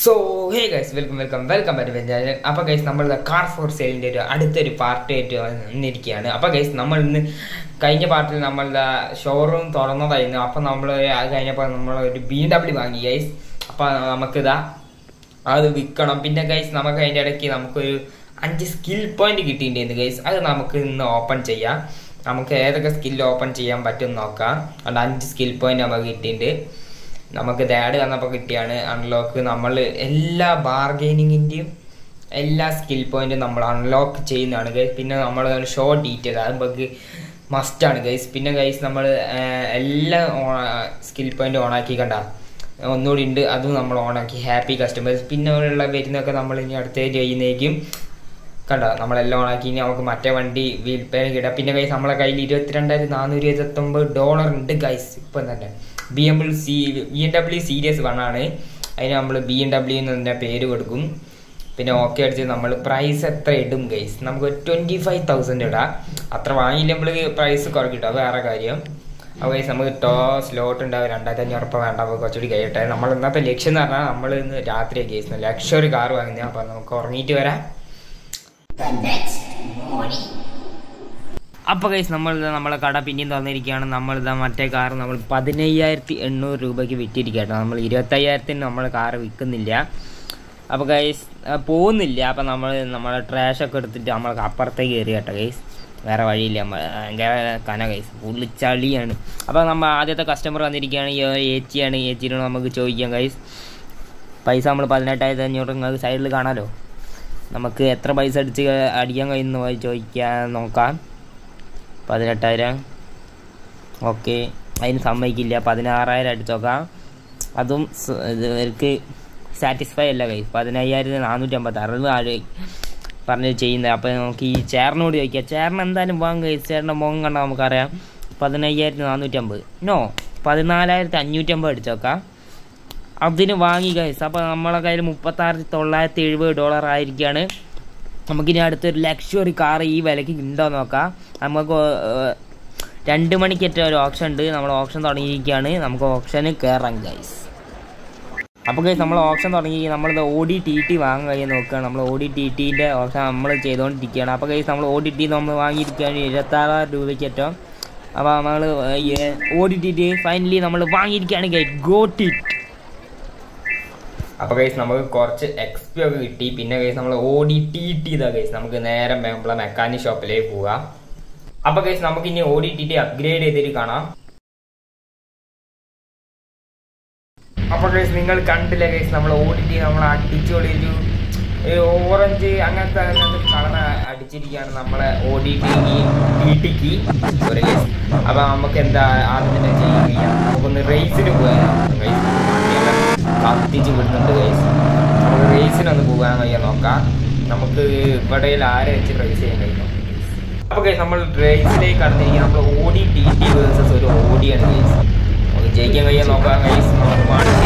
so hey guys welcome welcome welcome back channel അപ്പോൾ guys നമ്മൾ car for സെയിലിൻ്റെ ഒരു അടുത്തൊരു പാർട്ടി ആയിട്ട് വന്നിരിക്കുകയാണ് അപ്പോൾ ഗൈസ് നമ്മൾ ഇന്ന് കഴിഞ്ഞ പാർട്ടിൽ നമ്മളുടെ ഷോറൂം തുറന്നതായിരുന്നു അപ്പോൾ നമ്മൾ അത് കഴിഞ്ഞപ്പോൾ നമ്മൾ ഒരു ബി ഡബ്ല്യു വാങ്ങി ഗൈസ് അപ്പോൾ നമുക്കിതാ അത് വിൽക്കണം പിന്നെ ഗൈസ് നമുക്ക് അതിൻ്റെ ഇടയ്ക്ക് നമുക്കൊരു അഞ്ച് സ്കിൽ പോയിന്റ് കിട്ടിയിട്ടുണ്ടായിരുന്നു ഗൈസ് അത് നമുക്ക് ഇന്ന് ഓപ്പൺ ചെയ്യാം നമുക്ക് ഏതൊക്കെ സ്കിൽ ഓപ്പൺ ചെയ്യാൻ പറ്റും നോക്കാം അതുകൊണ്ട് അഞ്ച് സ്കിൽ പോയിന്റ് നമുക്ക് കിട്ടിയിട്ടുണ്ട് നമുക്ക് ഡാഡ് വന്നപ്പോൾ കിട്ടിയാണ് അൺലോക്ക് നമ്മൾ എല്ലാ ബാർഗെയിനിങ്ങിൻ്റെയും എല്ലാ സ്കിൽ പോയിന്റും നമ്മൾ അൺലോക്ക് ചെയ്യുന്നതാണ് ഗൈസ് പിന്നെ നമ്മൾ ഷോ ഡീറ്റെയിൽ അത് നമുക്ക് മസ്റ്റാണ് ഗൈസ് പിന്നെ ഗൈസ് നമ്മൾ എല്ലാ സ്കിൽ പോയിന്റ് ഓണാക്കി കണ്ട ഒന്നുകൂടി ഉണ്ട് അതും നമ്മൾ ഓണാക്കി ഹാപ്പി കസ്റ്റമേഴ്സ് പിന്നെ ഉള്ള വരുന്നൊക്കെ നമ്മൾ ഇനി അടുത്ത ചെയ്യുന്നേക്കും കണ്ട നമ്മളെല്ലാം ഓണാക്കി ഇനി നമുക്ക് മറ്റേ വണ്ടി വിൽപ്പന കിട്ടാം പിന്നെ ഗൈസ് നമ്മളെ കയ്യിൽ ഇരുപത്തിരണ്ടായിരത്തി നാനൂറ്റി ഇരുപത്തൊമ്പത് ഡോളർ ഉണ്ട് ഗൈസ് ഇപ്പം തന്നെ B M C B M W series one ആണ് അതിന് നമ്മൾ ബി എം ഡബ്ല്യു എന്നതിൻ്റെ പേര് കൊടുക്കും പിന്നെ ഓക്കെ അടിച്ച് നമ്മൾ പ്രൈസ് എത്ര ഇടും ഗൈസ് നമുക്ക് ട്വൻറ്റി ഫൈവ് തൗസൻഡ് ഇടാം അത്ര വാങ്ങിയില്ല നമ്മൾ പ്രൈസ് കുറയ്ക്കിട്ടോ അത് വേറെ കാര്യം അപ്പോൾ ഗൈസ് നമുക്ക് ടോ സ്ലോട്ട് ഉണ്ടാവും രണ്ടായിരത്തി അഞ്ഞൂറ് ഉറപ്പ് വേണ്ട അപ്പോൾ കുറച്ചുകൂടി കഴിയട്ടെ നമ്മൾ ഇന്നത്തെ ലക്ഷ്യം എന്ന് പറഞ്ഞാൽ നമ്മൾ ഇന്ന് രാത്രി ഗൈസ് ലക്ഷറി കാർ വാങ്ങുന്നത് അപ്പോൾ നമുക്ക് ഉറങ്ങിയിട്ട് വരാം അപ്പോൾ ഗൈസ് നമ്മൾ നമ്മളെ കട പിന്നെയും തന്നിരിക്കുകയാണ് നമ്മൾ ഇതാ മറ്റേ കാർ നമ്മൾ പതിനയ്യായിരത്തി എണ്ണൂറ് രൂപയ്ക്ക് വിറ്റിരിക്കട്ടോ നമ്മൾ ഇരുപത്തയ്യായിരത്തിന് നമ്മൾ കാർ വിൽക്കുന്നില്ല അപ്പോൾ ഗൈസ് പോകുന്നില്ല അപ്പോൾ നമ്മൾ നമ്മളെ ട്രാഷൊക്കെ എടുത്തിട്ട് നമ്മൾ അപ്പുറത്തേക്ക് കയറി കേട്ടോ ഗൈസ് വേറെ വഴിയില്ല ഭയങ്കര കന ഗൈസ് ഫുള്ള് ചളിയാണ് അപ്പോൾ നമ്മൾ ആദ്യത്തെ കസ്റ്റമർ വന്നിരിക്കുകയാണ് ഈ ഏച്ചിയാണ് ഏച്ചിനോട് നമുക്ക് ചോദിക്കാം ഗൈസ് പൈസ നമ്മൾ പതിനെട്ടായിരത്തി അഞ്ഞൂറ് നിങ്ങൾക്ക് സൈഡിൽ കാണാമല്ലോ നമുക്ക് എത്ര പൈസ അടിച്ച് അടിക്കാൻ കഴിയുന്നു പോയി ചോദിക്കാൻ നോക്കാം പതിനെട്ടായിരം ഓക്കെ അതിന് സമ്മതിക്കില്ല പതിനാറായിരം അടിച്ച് നോക്കാം അതും ഇവർക്ക് സാറ്റിസ്ഫൈ അല്ല കൈ പതിനയ്യായിരത്തി നാനൂറ്റി അമ്പത്തി അറുപത് ആര് പറഞ്ഞ് ചെയ്യുന്നത് അപ്പോൾ നമുക്ക് ഈ ചേറിനോട് ചോദിക്കാം ചേറിന് എന്തായാലും വാങ്ങുക കൈ ചേറിൻ്റെ മുഖം കണ്ടാൽ നമുക്കറിയാം പതിനയ്യായിരത്തി നാനൂറ്റി അമ്പത് നോ പതിനാലായിരത്തി അഞ്ഞൂറ്റി അമ്പത് അടിച്ച് നോക്കാം അതിന് വാങ്ങി ഗൈസ് അപ്പോൾ നമ്മളെ കയ്യിൽ മുപ്പത്താറ് തൊള്ളായിരത്തി എഴുപത് ഡോളർ ആയിരിക്കുകയാണ് നമുക്കിനി അടുത്തൊരു ലക്ഷറി കാർ ഈ വിലയ്ക്ക് ഉണ്ടോ നോക്കാം നമുക്ക് രണ്ട് മണിക്കേറ്റ ഒരു ഓപ്ഷൻ ഉണ്ട് നമ്മൾ ഓപ്ഷൻ തുടങ്ങിയിരിക്കുകയാണ് നമുക്ക് ഓപ്ഷന് കയറാം ഗൈസ് അപ്പോൾ ഗൈസ് നമ്മൾ ഓപ്ഷൻ തുടങ്ങി നമ്മളിത് ഓ ഡി ടി ടി വാങ്ങാൻ കഴിയാൻ നോക്കുകയാണ് നമ്മൾ ഓ ഡി ടി ടിൻ്റെ ഓപ്ഷൻ നമ്മൾ ചെയ്തുകൊണ്ടിരിക്കുകയാണ് അപ്പോൾ ഗൈസ് നമ്മൾ ഓ ഡി ടി നമ്മൾ വാങ്ങിയിരിക്കുകയാണ് ഇരുപത്താറായിരം രൂപയ്ക്കേറ്റോ അപ്പോൾ നമ്മൾ O D T T finally നമ്മൾ വാങ്ങിയിരിക്കുകയാണ് ഗൈസ് ഗോട്ട് ഇറ്റ് അപ്പോൾ ഗൈസ് നമുക്ക് കുറച്ച് എക്സ് പി ഒക്കെ കിട്ടി പിന്നെ ഗൈസ് നമ്മൾ ഓടി ടി ടി ഇതാ ഗൈസ് നമുക്ക് നേരെ നമ്മളെ മെക്കാനിക് ഷോപ്പിലേക്ക് പോവാം അപ്പോൾ ഗൈസ് നമുക്ക് ഇനി ഓടി ടി ടി അപ്ഗ്രേഡ് ചെയ്തിട്ട് കാണാം അപ്പോൾ ഗൈസ് നിങ്ങൾ കണ്ടില്ല ഗൈസ് നമ്മൾ ഓടി ടി നമ്മൾ അടിച്ചോളിയൊരു ഒരു ഓറഞ്ച് അങ്ങനത്തെ അങ്ങനത്തെ കളർ അടിച്ചിരിക്കുകയാണ് നമ്മളെ ഓടി ടി ടി ടിക്ക് ഒരു ഗൈസ് അപ്പോൾ നമുക്ക് എന്താ ആദ്യം തന്നെ ചെയ്യാം നമുക്കൊന്ന് റേസിന് പോയാൽ ഗൈസ് കത്തിച്ച് വിടുന്നുണ്ട് ഗൈസ് നമുക്ക് റേസിനൊന്ന് പോകാൻ കഴിയാൻ നോക്കാം നമുക്ക് ഇവിടെ ആരെ വെച്ച് റേസ് ചെയ്യാൻ കഴിയും അപ്പോൾ ഗൈസ് നമ്മൾ റേസിലേക്ക് കടന്നിരിക്കുക നമ്മൾ ഓടി ടി ടി വേഴ്സസ് ഒരു ഓടിയാണ് ഗൈസ് നമുക്ക് ജയിക്കാൻ കഴിയാൻ നോക്കാം ഗൈസ് നമുക്ക് വണ്ടി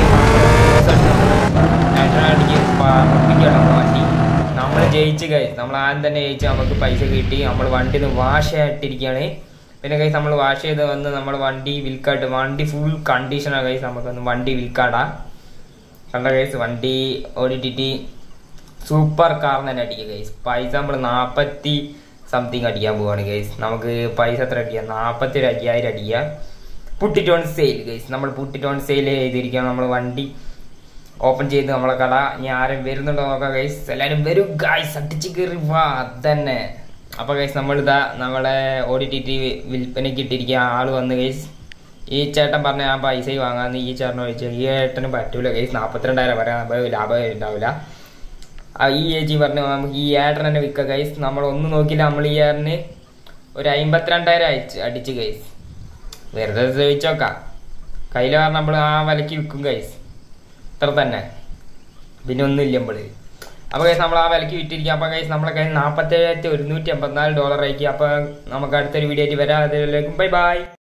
വണ്ടി നമ്മൾ ജയിച്ച് ഗൈസ് നമ്മൾ ആദ്യം തന്നെ ജയിച്ച് നമുക്ക് പൈസ കിട്ടി നമ്മൾ വണ്ടി ഒന്ന് വാഷ് ആയിട്ടിരിക്കുകയാണ് പിന്നെ കൈസ് നമ്മൾ വാഷ് ചെയ്ത് വന്ന് നമ്മൾ വണ്ടി വിൽക്കാട്ട് വണ്ടി ഫുൾ കണ്ടീഷനാണ് കൈസ് നമുക്കൊന്ന് വണ്ടി വിൽക്കാടാ കണ്ട കൈസ് വണ്ടി ഓടിട്ടിട്ട് സൂപ്പർ കാർ തന്നെ അടിക്കുക കൈസ് പൈസ നമ്മൾ നാൽപ്പത്തി സംതിങ് അടിക്കാൻ പോവാണ് ഗൈസ് നമുക്ക് പൈസ എത്ര അടിക്കാം നാൽപ്പത്തി ഒരു അയ്യായിരം അടിക്കുക പുട്ടിറ്റോൺ സെയിൽ ഗൈസ് നമ്മൾ പുട്ടിറ്റോൺ സെയിൽ ചെയ്തിരിക്കുകയാണ് നമ്മൾ വണ്ടി ഓപ്പൺ ചെയ്ത് നമ്മളെ കട ഇനി ആരും വരുന്നുണ്ടോ നോക്കാം ഗൈസ് എല്ലാവരും വരും ഗൈസ് അടിച്ച് കയറി വാ അതന്നെ അപ്പോൾ ഗൈസ് നമ്മളിതാ നമ്മളെ ഓടിറ്റിട്ട് വിൽപ്പനയ്ക്ക് ഇട്ടിരിക്കുക ആൾ വന്ന് ഗൈസ് ഈ ചേട്ടൻ പറഞ്ഞ ആ പൈസ വാങ്ങാന്ന് ഈ ചേട്ടനെ ചോദിച്ചു ഈ ഏട്ടന് പറ്റൂല ഗൈസ് നാൽപ്പത്തിരണ്ടായിരം പറയാൻ നമുക്ക് ലാഭം ഉണ്ടാവില്ല ഈ ഏജി പറഞ്ഞു നമുക്ക് ഈ ഏട്ടൻ തന്നെ വിൽക്കുക ഗൈസ് നമ്മൾ ഒന്നും നോക്കില്ല നമ്മൾ ഈ ഏട്ടന് ഒരു അമ്പത്തിരണ്ടായിരം അയച്ച് അടിച്ച് ഗൈസ് വെറുതെ ചോദിച്ചോക്കാം കയ്യിൽ പറഞ്ഞ നമ്മൾ ആ വിലക്ക് വിൽക്കും ഗൈസ് ഇത്ര തന്നെ പിന്നെ ഒന്നുമില്ല നമ്മൾ അപ്പോൾ കൈസ് നമ്മൾ ആ വിലക്ക് വിറ്റിരിക്കുക അപ്പോൾ കൈസ് നമ്മളെ കയ്യിൽ നാൽപ്പത്തേഴായിരത്തി ഒരുന്നൂറ്റി എൺപത്തിനാല് ഡോളർ ആയിരിക്കും അപ്പോൾ നമുക്ക് അടുത്തൊരു വീഡിയോ ആയിട്ട് വരാം അതിലേക്കും ബൈ ബൈ